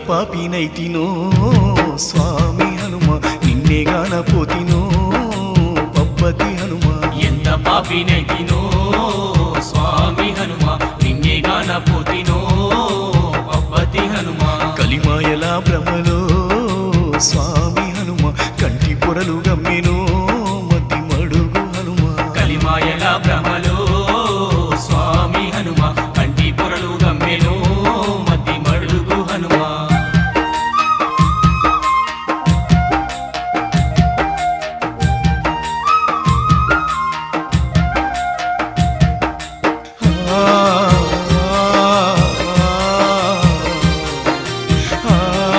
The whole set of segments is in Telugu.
పాపినైతినో స్వామి హనుమ నిన్నే గానపోతినో పబ్బతి హనుమ ఎంత పాపినైతినో స్వామి హనుమ నిన్నే గానపోతినో పబ్బతి హనుమ కలిమాయల భ్రమలో స్వామి హనుమ కంటి పొరలు గమ్మెనో మతి మడుగు హనుమ కలిమాయల భ్రమలో స్వామి హనుమ కంటి పొరలు గమ్మెను మతి మడుగు హనుమ ఆ, ఆ,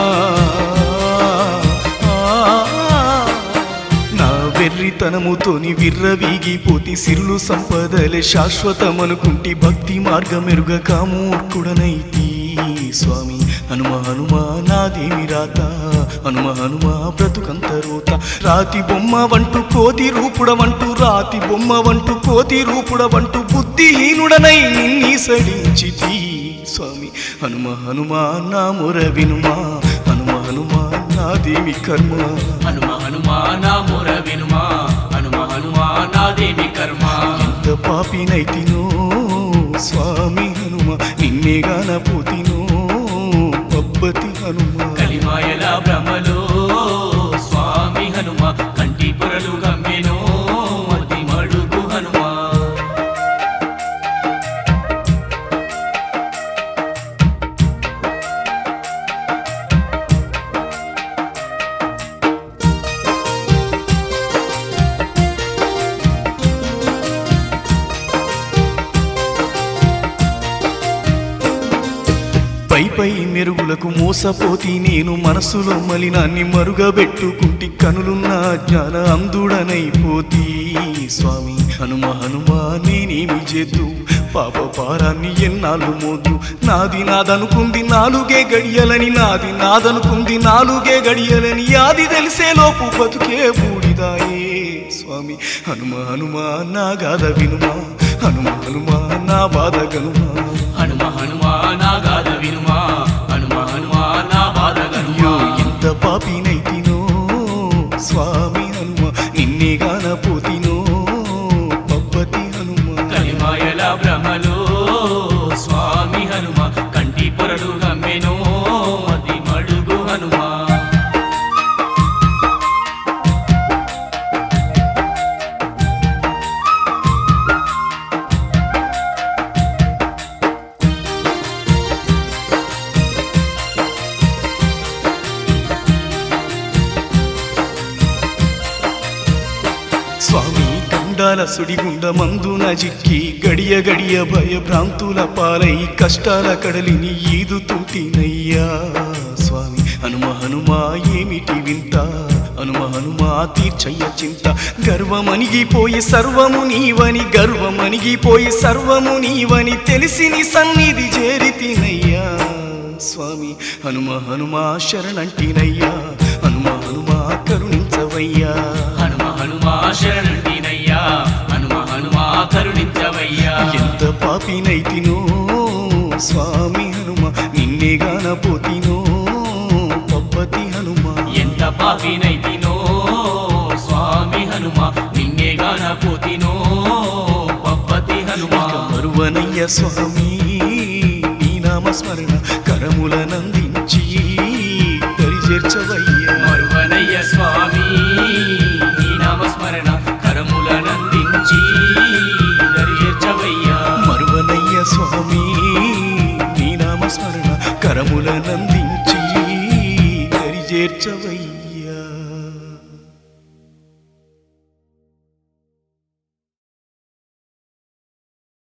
నా వెర్రితనముతోని విర్రవీగిపోతి సిరులు సంపదలే శాశ్వతమనుకుంటి భక్తి మార్గమెరుగక మూర్ఖుడనైతి స్వామి హనుమ హనుమ నాదేమి రాత హనుమ హనుమ బ్రతుకంత రోత రాతి బొమ్మ వంటు కోతి రూపుడవంటూ రాతి బొమ్మ వంటు కోతి రూపుడవంటూ బుద్ధిహీనుడనై నిన్ని సడించితి స్వామి హనుమ హనుమ నా మొర వినుమా హనుమ హనుమ నాదేమి కర్మ హనుమ హనుమ నా మొర వినుమా హనుమ హనుమ నాదేమి కర్మ ఎంత పాపినైతినో స్వామి హనుమ నిన్నే గానపోతినో పబ్బతి హనుమ కలిమాయల భ్రమలో స్వామి హనుమ కంటి పొరలు గమ్మెను మతి మడుగు హనుమ పై పై మెరుగులకు మోసపోతి నేను మనసులో మలినాన్ని మరుగబెట్టుకుంటి కనులున్న జ్ఞాన అందుడనైపోతి స్వామి హనుమ హనుమ నేనేమి చేద్దు పాప పారాన్ని ఎన్నాళ్ళు మోద్దు నాది నాదనుకుంది నాలుగే గడియలని నాది నాదనుకుంది నాలుగే గడియలని యాది తెలిసే లోపు బతుకే బూడిదాయే స్వామి హనుమ హనుమ నా గాథ వినుమా హనుమ హనుమ నా బాధ గనుమా హనుమ హనుమ నా గాథ వినుమా హనుమ హనుమ నా బాధ అయ్యో గనుమా ఎంత పాపినైతినో స్వామి హనుమ నిన్నే గానపోతినో పబ్బతి హనుమ కలిమాయల భ్రమలో స్వామి హనుమ కంటి పొరలు గమ్మెను మతి మడుగు హనుమ స్వామి కండాల సుడిగుండ మందున జిక్కి గడియ గడియ భయ భ్రాంతుల పాలై కష్టాల కడలిని ఈదుతుంటినయ్యా స్వామి హనుమ హనుమ ఏమిటి వింత హనుమ హనుమ తీర్చయ్య చింత గర్వమణిగిపోయి సర్వము నీవని గర్వమణిగిపోయి సర్వము నీవని తెలిసి నీ సన్నిధి చేరితినయ్యా స్వామి హనుమ హనుమ శరణంటినయ్యా హనుమ హనుమ కరుణించవయ్యా హనుమ హనుమ శరణంటినయ్యా హనుమ హనుమ కరుణించవయ్యా ఎంత పాపినైతినో స్వామి హనుమ నిన్నే గానపోతినో పబ్బతి హనుమ ఎంత పాపినైతినో స్వామి హనుమ నిన్నే గానపోతినో పప్పతి హనుమ ఇక మరువనయ్య స్వామి నీ నామస్మరణ కరములనందించి దరిచేర్చవయ్యా మరువనయ్య స్వామి నీ నామస్మరణ కరములనందించి దరిచేర్చవయ్యా మరువనయ్య స్వామి నీ నామస్మరణ కరములనందించి దరిచేర్చవయ్యా